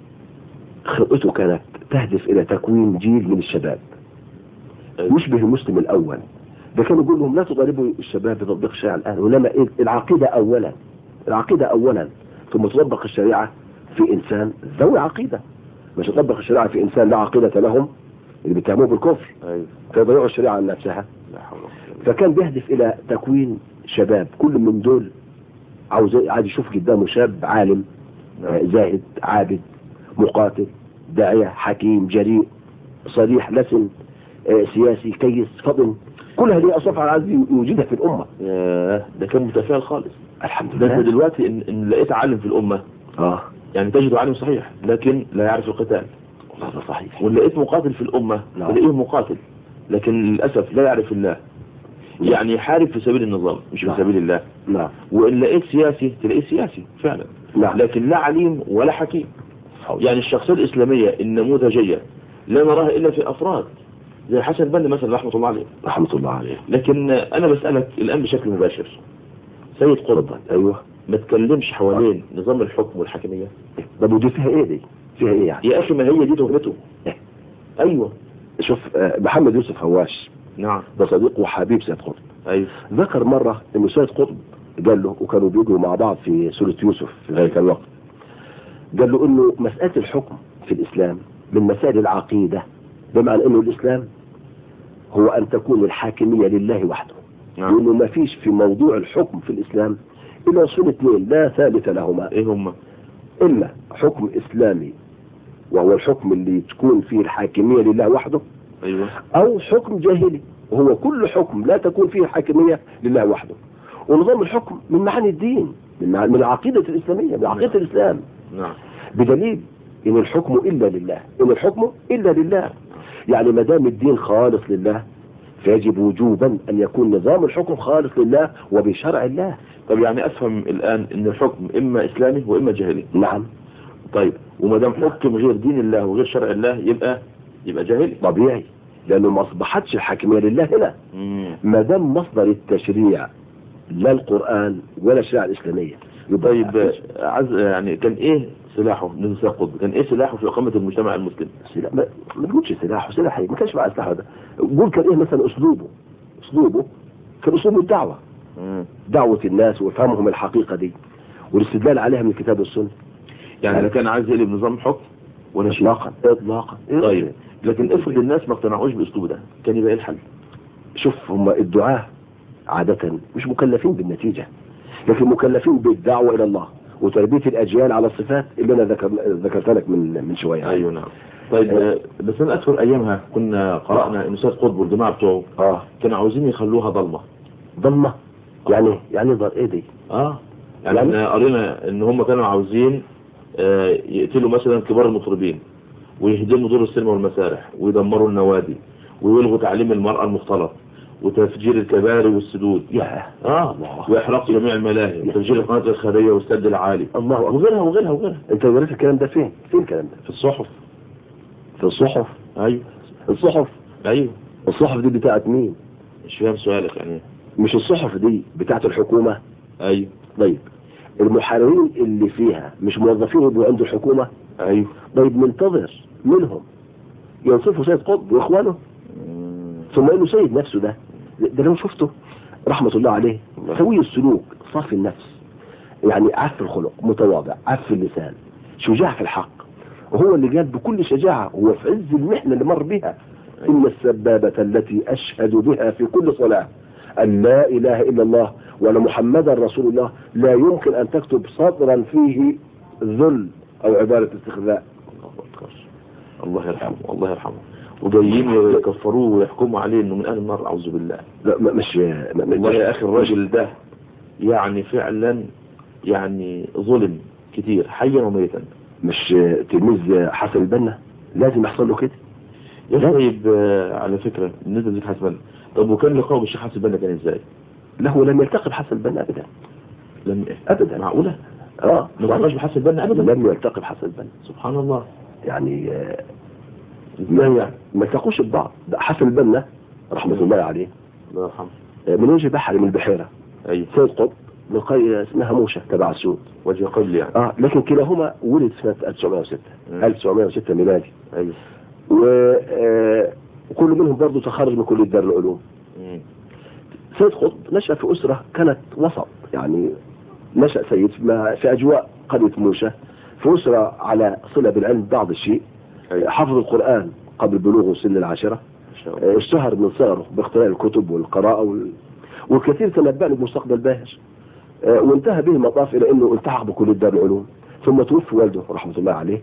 خطته كانت تهدف إلى تكوين جيل من الشباب أيوة. يشبه المسلم الأول ده كان يقول لهم لا تطالبوا الشباب بتطبيق الشريعة الآن وإنما إيه؟ العقيدة أولا العقيدة أولا ثم تطبق الشريعة في إنسان ذوي عقيدة مش تطبق الشريعة في إنسان لا عقيدة لهم اللي بيتهموه بالكفر ايوه فيضيعوا الشريعة عن نفسها لا حول ولا قوه إلا فكان بيهدف إلى تكوين شباب كل من دول عاوز عايز يشوف قدامه شاب عالم آه، زاهد عابد مقاتل داعية حكيم جريء صريح لسن آه، سياسي كيس فطن كل هذه أوصاف عايز يوجدها في الأمة ياه ده كان متفائل خالص الحمد ده انت لله دلوقتي ان, إن لقيت عالم في الامه اه يعني تجد عالم صحيح لكن لا يعرف القتال والله ده صحيح وان لقيت مقاتل في الامه نعم. تلاقيه مقاتل لكن للاسف لا يعرف الله يعني يحارب في سبيل النظام مش في نعم. سبيل الله نعم وان لقيت سياسي تلاقيه سياسي فعلا نعم لكن لا عليم ولا حكيم يعني الشخصية الإسلامية النموذجية لا نراها إلا في أفراد زي حسن بن مثلا رحمة الله عليه رحمة الله عليه لكن أنا بسألك الآن بشكل مباشر سيد قرب أيوه ما تكلمش حوالين نظام الحكم والحكمية طب ودي فيها إيه دي؟ فيها إيه يعني؟ يا أخي ما هي دي تهمته إيه؟ أيوة شوف آه، محمد يوسف هواش نعم ده صديق وحبيب سيد قطب أيوة ذكر مرة ان سيد قطب قال له وكانوا بيجروا مع بعض في سورة يوسف في ذلك الوقت قال له انه مسألة الحكم في الاسلام من مسائل العقيدة بمعنى انه الاسلام هو ان تكون الحاكمية لله وحده نعم وانه ما فيش في موضوع الحكم في الاسلام الا اصول اثنين لا ثالث لهما إيه هم اما حكم اسلامي وهو الحكم اللي تكون فيه الحاكمية لله وحده أيوة أو حكم جاهلي وهو كل حكم لا تكون فيه حاكمية لله وحده ونظام الحكم من معاني الدين من مع- من العقيدة الإسلامية من عقيدة الإسلام نعم بدليل إن الحكم إلا لله إن الحكم إلا لله يعني ما دام الدين خالص لله فيجب وجوبا أن يكون نظام الحكم خالص لله وبشرع الله طب يعني أفهم الآن إن الحكم إما إسلامي وإما جاهلي نعم طيب وما دام حكم غير دين الله وغير شرع الله يبقى يبقى جاهلي طبيعي لأنه ما أصبحتش الحاكمية لله هنا مم. ما دام مصدر التشريع لا القرآن ولا الشريعة الإسلامية يبقى طيب آه، عز يعني كان ايه سلاحه من سلاح قطب كان ايه سلاحه في اقامه المجتمع المسلم سلاح ما, ما تقولش سلاح سلاح إيه؟ ما كانش معاه سلاح هذا قول كان ايه مثلا اسلوبه اسلوبه كان اسلوب الدعوه دعوه الناس وفهمهم الحقيقه دي والاستدلال عليها من الكتاب والسنه يعني لا كان عايز يقلب نظام حكم ولا شيء اطلاقا اطلاقا طيب لكن افرض الناس ما اقتنعوش باسلوبه ده كان يبقى ايه الحل شوف هم الدعاة عادة مش مكلفين بالنتيجة لكن مكلفين بالدعوة إلى الله وتربية الأجيال على الصفات اللي أنا ذكر ذكرت لك من من شوية ايوه نعم طيب آه، بس انا اذكر ايامها كنا قرانا ان استاذ قطب والجماعه بتوعه اه كانوا عاوزين يخلوها ضلمه ضلمة يعني يعني ضل ايه دي؟ اه يعني يعني؟ احنا قرينا ان هم كانوا عاوزين آه، يقتلوا مثلا كبار المطربين ويهدموا دور السينما والمسارح ويدمروا النوادي ويلغوا تعليم المرأة المختلط وتفجير الكباري والسدود يا اه واحراق جميع الملاهي وتفجير القناة الخيرية والسد العالي الله أكبر وغيرها وغيرها وغيرها انت قريت الكلام ده فين؟ فين الكلام ده؟ في الصحف في الصحف ايوه الصحف ايوه الصحف دي بتاعت مين؟ مش فاهم سؤالك يعني مش الصحف دي بتاعت الحكومة ايوه طيب المحررين اللي فيها مش موظفين يبقوا عند الحكومة ايوه طيب منتظر منهم ينصفوا سيد قطب واخوانه مم. ثم انه سيد نفسه ده ده لو شفته رحمة الله عليه سوي السلوك صافي النفس يعني عف الخلق متواضع عف اللسان شجاع في الحق وهو اللي قال بكل شجاعة هو في عز المحنة اللي مر بها إن السبابة التي أشهد بها في كل صلاة أن لا إله إلا الله وأن محمدا رسول الله لا يمكن أن تكتب سطرا فيه ذل أو عبارة استخذاء الله اكبر الله يرحمه الله يرحمه وجايين يكفروه ويحكموا عليه انه من اهل النار اعوذ بالله لا ما- مش ما- ما- والله يا اخي الراجل ده يعني فعلا يعني ظلم كتير حيا وميتا مش تلميذ حسن البنا لازم يحصل له كده يا أخي طيب آه، على فكرة بالنسبة لزيد حسن بنا طب وكان لقاءه بالشيخ حسن بنا كان ازاي؟ له لم يلتقي بحسن البنا ابدا لم ابدا معقولة؟ اه ما تعرفش بحسن بنا ابدا لم يلتقي بحسن البنا سبحان الله يعني آه، ازاي يعني؟ ما التقوش ببعض ده حسن البنا رحمه الله عليه الله يرحمه آه، من وجه بحري من البحيره ايوه سيد قطب من قرية اسمها موشة تبع السود وجه قبل يعني اه لكن كلاهما ولد سنة 1906 مم. 1906 ميلادي ايوه و آه، وكل منهم برضه تخرج من كلية دار العلوم مم. سيد قطب نشأ في أسرة كانت وسط يعني نشأ سيد ما في أجواء قرية موشة في أسرة على صلة بالعلم بعض الشيء ايوه حفظ القرآن قبل بلوغه سن العاشرة ان شاء الله آه، اشتهر من صغره باقتناء الكتب والقراءة وال... والكثير تنبأ له بمستقبل باهر آه، وانتهى به المطاف إلى أنه التحق بكلية دار العلوم ثم توفي والده رحمة الله عليه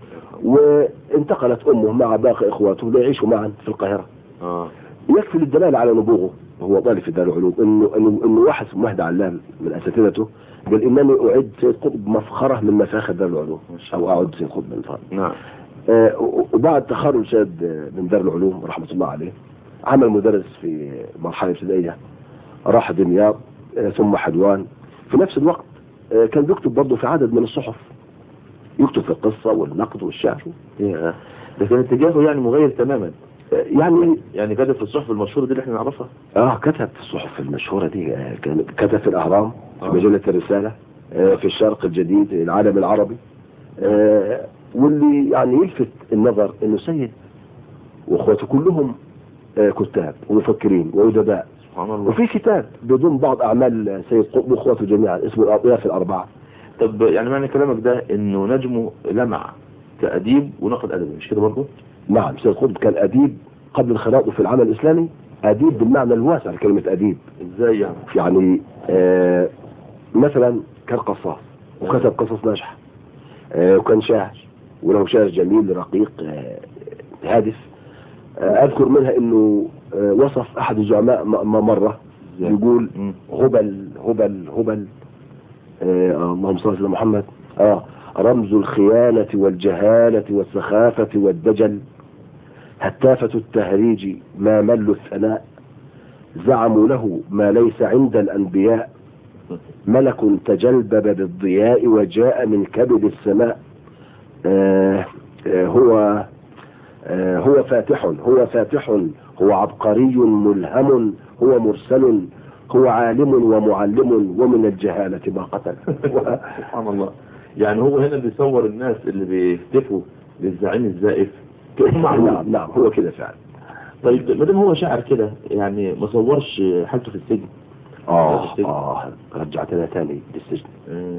وانتقلت أمه مع باقي إخواته ليعيشوا معا في القاهرة اه يكفي للدلالة على نبوغه وهو طالب في دار العلوم انه انه انه واحد اسمه مهدي علام من اساتذته قال انني اعد سيد قطب مفخره من مفاخر دار العلوم ما شاء او الله اعد سيد قطب من مفخرة. نعم آه، و- وبعد تخرج سيد آه، من دار العلوم رحمه الله عليه عمل مدرس في مرحله ابتدائيه راح دمياط آه، ثم حلوان في نفس الوقت آه، كان بيكتب برضه في عدد من الصحف يكتب في القصه والنقد والشعر يا ده كان اتجاهه يعني مغير تماما آه، يعني يعني كتب في الصحف المشهورة دي اللي احنا نعرفها اه كتب في الصحف المشهورة دي آه، كان كتب في الأهرام في آه. مجلة الرسالة آه، في الشرق الجديد العالم العربي آه، واللي يعني يلفت النظر انه سيد واخواته كلهم آه، كتاب ومفكرين وادباء سبحان الله وفي كتاب بيضم بعض اعمال سيد قطب واخواته جميعا اسمه الاطياف الاربعه طب يعني معنى كلامك ده انه نجمه لمع كأديب ونقد أدبي مش كده برضه؟ نعم سيد قطب كان اديب قبل انخراطه في العمل الاسلامي اديب بالمعنى الواسع لكلمه اديب ازاي يعني؟ يعني آه مثلا كان قصاص وكتب قصص ناجحة آه وكان شاعر وله شعر جميل رقيق آه هادف آه اذكر منها انه آه وصف احد الزعماء م- م- مرة ازاي؟ يقول مم. هبل هبل هبل آه اللهم صل على محمد اه رمز الخيانة والجهالة والسخافة والدجل هتافة التهريج ما مل الثناء زعموا له ما ليس عند الأنبياء ملك تجلبب بالضياء وجاء من كبد السماء آه آه هو آه هو فاتح هو فاتح هو عبقري ملهم هو مرسل هو عالم ومعلم ومن الجهالة ما قتل سبحان الله يعني هو هنا بيصور الناس اللي بيهتفوا للزعيم الزائف كأنه معلوم نعم نعم هو كده فعلا طيب ما دام هو شاعر كده يعني ما صورش حالته في السجن اه اه رجعتنا تاني للسجن مم.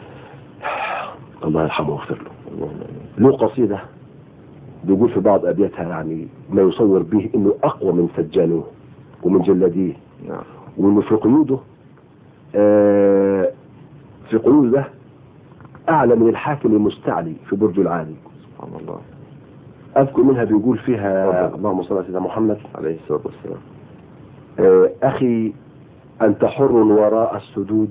الله يرحمه ويغفر له اللهم آمين. له قصيدة بيقول في بعض أبياتها يعني ما يصور به إنه أقوى من سجانوه ومن جلاديه نعم وإنه في قيوده آه في قيوده ده أعلى من الحاكم المستعلي في برج العالي سبحان الله أذكر منها بيقول فيها تفضل. اللهم صل على سيدنا محمد عليه الصلاة والسلام آه أخي أنت حر وراء السدود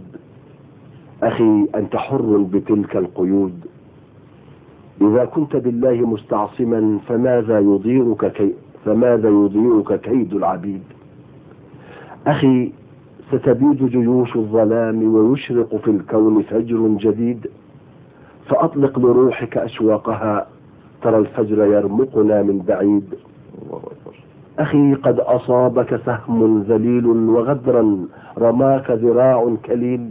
أخي أنت حر بتلك القيود إذا كنت بالله مستعصما فماذا يضيرك كي فماذا يضيرك كيد العبيد أخي ستبيد جيوش الظلام ويشرق في الكون فجر جديد فأطلق لروحك أشواقها ترى الفجر يرمقنا من بعيد الله أكبر أخي قد أصابك سهم ذليل وغدرا رماك ذراع كليل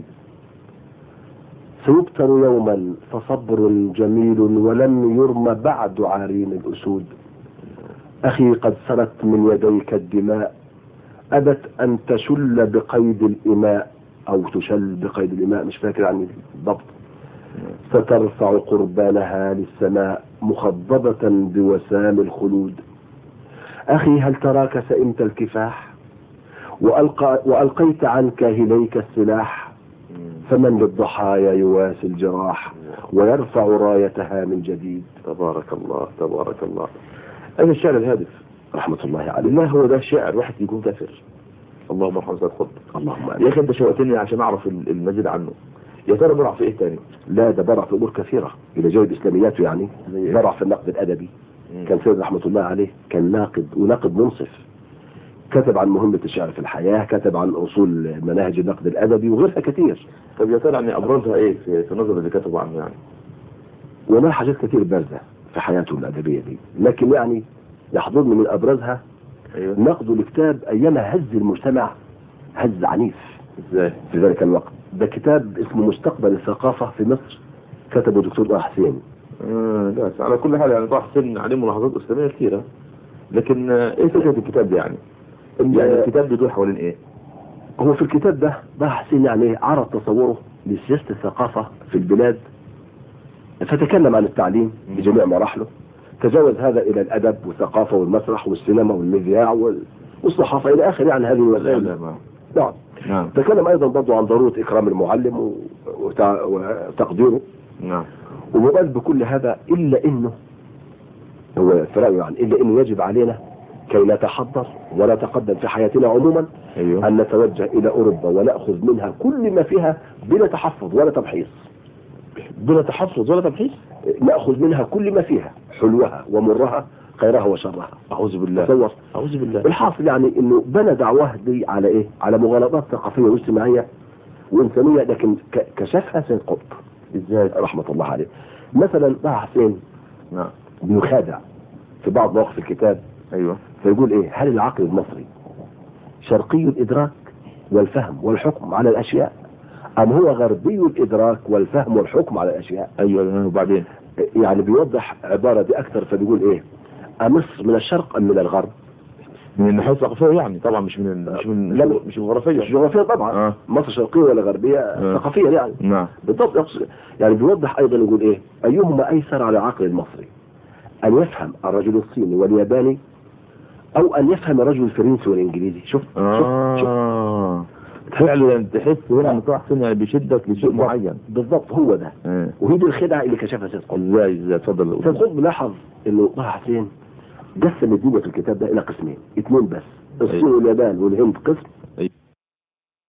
سيبتر يوما فصبر جميل ولم يرم بعد عارين الأسود أخي قد سرت من يديك الدماء أبت أن تشل بقيد الإماء أو تشل بقيد الإماء مش فاكر عن الضبط سترفع قربانها للسماء مخضبة بوسام الخلود أخي هل تراك سئمت الكفاح وألقى وألقيت عنك هليك السلاح مم. فمن للضحايا يواسي الجراح ويرفع رايتها من جديد تبارك الله تبارك الله هذا الشعر الهادف رحمة الله عليه لا هو ده شعر واحد يكون كافر اللهم ارحم سيد قطب اللهم يا امين اخي انت شوقتني عشان اعرف ال- المزيد عنه يا ترى برع في ايه تاني؟ لا ده برع في امور كثيره الى جانب اسلامياته يعني زي إيه؟ برع في النقد الادبي كان سيد رحمه الله عليه كان ناقد وناقد منصف كتب عن مهمة الشعر في الحياة كتب عن أصول مناهج النقد الأدبي وغيرها كثير طب يا ترى يعني ابرزها ايه في, في نظر اللي كتبوا عنه يعني؟ وله حاجات كثير بارزة في حياته الأدبية دي لكن يعني يحضرني من أبرزها ايوه نقد لكتاب أيامها هز المجتمع هز عنيف ازاي؟ في ذلك الوقت ده كتاب اسمه مستقبل الثقافة في مصر كتبه دكتور طه حسين آه لا بس على كل حال يعني طه حسين عليه ملاحظات اسلاميه كثيره لكن آه، ايه فكره الكتاب ده يعني؟ يعني الكتاب بيدور حوالين ايه؟ هو في الكتاب ده طه حسين يعني عرض تصوره لسياسة الثقافة في البلاد فتكلم عن التعليم بجميع مراحله تجاوز هذا إلى الأدب والثقافة والمسرح والسينما والمذياع وال- والصحافة إلى آخر يعني هذه الوسائل نعم نعم نعم تكلم أيضا برضه عن ضرورة إكرام المعلم و- وتع- وتقديره نعم وما قال بكل هذا إلا إنه هو في رأيه يعني إلا إنه يجب علينا كي نتحضر ونتقدم في حياتنا عموما ايوه أن نتوجه إلى أوروبا ونأخذ منها كل ما فيها بلا تحفظ ولا تمحيص بلا تحفظ ولا تمحيص نأخذ منها كل ما فيها حلوها ومرها خيرها وشرها اعوذ بالله تصور اعوذ بالله الحاصل يعني انه بنى دعواه دي على ايه على مغالطات ثقافيه واجتماعيه وانسانيه لكن ك- كشفها سيد قطب ازاي؟ رحمه الله عليه مثلا طه حسين نعم بيخادع في بعض مواقف الكتاب ايوه فيقول ايه هل العقل المصري شرقي الادراك والفهم والحكم على الاشياء ام هو غربي الادراك والفهم والحكم على الاشياء ايوه وبعدين يعني بيوضح عبارة دي أكثر فبيقول إيه أمصر من الشرق أم من الغرب من الناحيه الثقافيه يعني طبعا مش من مش من لا، مش من مش الجغرافيه جغرافيا طبعا آه. مصر شرقية ولا غربية آه. ثقافية يعني نعم بالضبط يقصد- يعني بيوضح أيضا يقول إيه أيهما أيسر على العقل المصري أن يفهم الرجل الصيني والياباني أو أن يفهم الرجل الفرنسي والإنجليزي شوف شوف شوف اه فعلا تحس هنا ان طه حسين يعني بيشدك لشيء بالضبط. معين بالضبط هو ده آه. وهي دي الخدعة اللي كشفها سيد قطب ازاي ازاي اتفضل سيد قطب لاحظ إنه طه حسين قسم الدنيا في الكتاب ده إلى قسمين اثنين بس الصين أيوة. واليابان والهند قسم